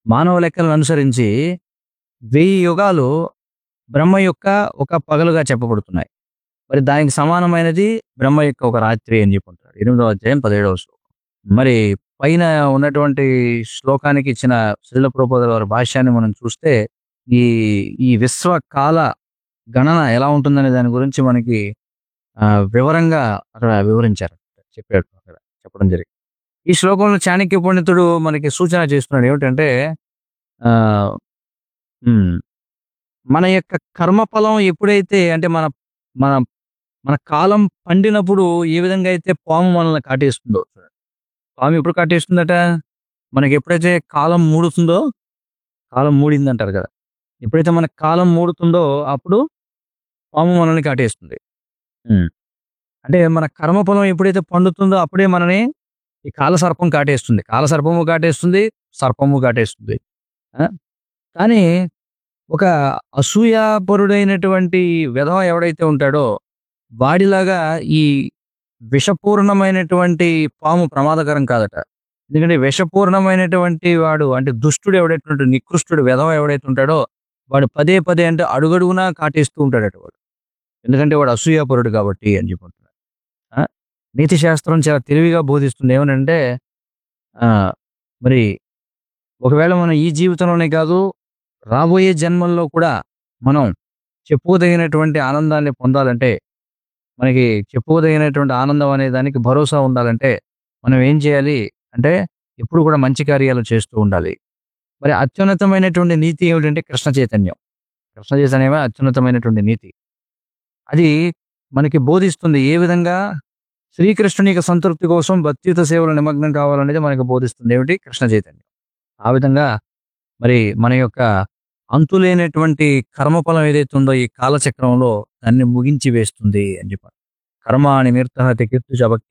మానవ లెక్కలను అనుసరించి వెయ్యి యుగాలు బ్రహ్మ యొక్క ఒక పగలుగా చెప్పబడుతున్నాయి మరి దానికి సమానమైనది బ్రహ్మ యొక్క ఒక రాత్రి అని చెప్పుకుంటారు ఎనిమిదవ అధ్యాయం పదిహేడవ శ్లోకం మరి పైన ఉన్నటువంటి శ్లోకానికి ఇచ్చిన శ్రీల ప్రభుపాదుల వారి భాష్యాన్ని మనం చూస్తే ఈ ఈ విశ్వకాల గణన ఎలా ఉంటుందనే దాని గురించి మనకి ఆ, వివరంగా అక్కడ వివరించారు చెప్పాడు అక్కడ చెప్పడం జరిగింది ఈ శ్లోకంలో చాణక్య పండితుడు మనకి సూచన చేస్తున్నాడు ఏమిటంటే ఆ ఉమ్, మన యొక్క కర్మఫలం ఎప్పుడైతే అంటే మన మన మన కాలం పండినప్పుడు ఏ విధంగా అయితే పాము మనల్ని కాటేస్తుందో పాము ఎప్పుడు కాటేస్తుందట మనకి ఎప్పుడైతే కాలం మూడుతుందో కాలం మూడింది అంటారు కదా ఎప్పుడైతే మన కాలం మూడుతుందో అప్పుడు పాము మనల్ని కాటేస్తుంది ఉమ్. అంటే మన కర్మఫలం ఎప్పుడైతే పండుతుందో అప్పుడే మనని ఈ కాల సర్పం కాటేస్తుంది కాల సర్పము కాటేస్తుంది సర్పము కాటేస్తుంది ఆ? కానీ ఒక అసూయాపరుడైనటువంటి విధవ ఎవడైతే ఉంటాడో వాడిలాగా ఈ విషపూర్ణమైనటువంటి పాము ప్రమాదకరం కాదట ఎందుకంటే విషపూర్ణమైనటువంటి వాడు అంటే దుష్టుడు ఎవడైతే నికృష్టుడు విధవ ఎవడైతే ఉంటాడో వాడు పదే పదే అంటే అడుగడుగునా కాటేస్తూ ఉంటాడట వాడు ఎందుకంటే వాడు అసూయాపరుడు కాబట్టి అని చెప్పుకుంటున్నాడు ఆ? నీతి శాస్త్రం చాలా తెలివిగా బోధిస్తుంది ఏమనంటే ఆ, మరి ఒకవేళ మనం ఈ జీవితంలోనే కాదు రాబోయే జన్మల్లో కూడా మనం చెప్పుకోదగినటువంటి ఆనందాన్ని పొందాలంటే మనకి చెప్పుకోదగినటువంటి ఆనందం అనే దానికి భరోసా ఉండాలంటే మనం ఏం చేయాలి అంటే ఎప్పుడు కూడా మంచి కార్యాలు చేస్తూ ఉండాలి మరి అత్యున్నతమైనటువంటి నీతి ఏమిటంటే కృష్ణ చైతన్యం కృష్ణ చైతన్యమే అత్యున్నతమైనటువంటి నీతి అది మనకి బోధిస్తుంది ఏ విధంగా శ్రీకృష్ణుని యొక్క సంతృప్తి కోసం భక్తియుత సేవలో నిమగ్నం కావాలనేది మనకు బోధిస్తుంది ఏమిటి కృష్ణ చైతన్యం ఆ విధంగా మరి మన యొక్క అంతులేనటువంటి కర్మఫలం ఏదైతే ఉందో ఈ కాలచక్రంలో దాన్ని ముగించి వేస్తుంది అని చెప్పారు కర్మ అని నిర్తహతి కీర్తి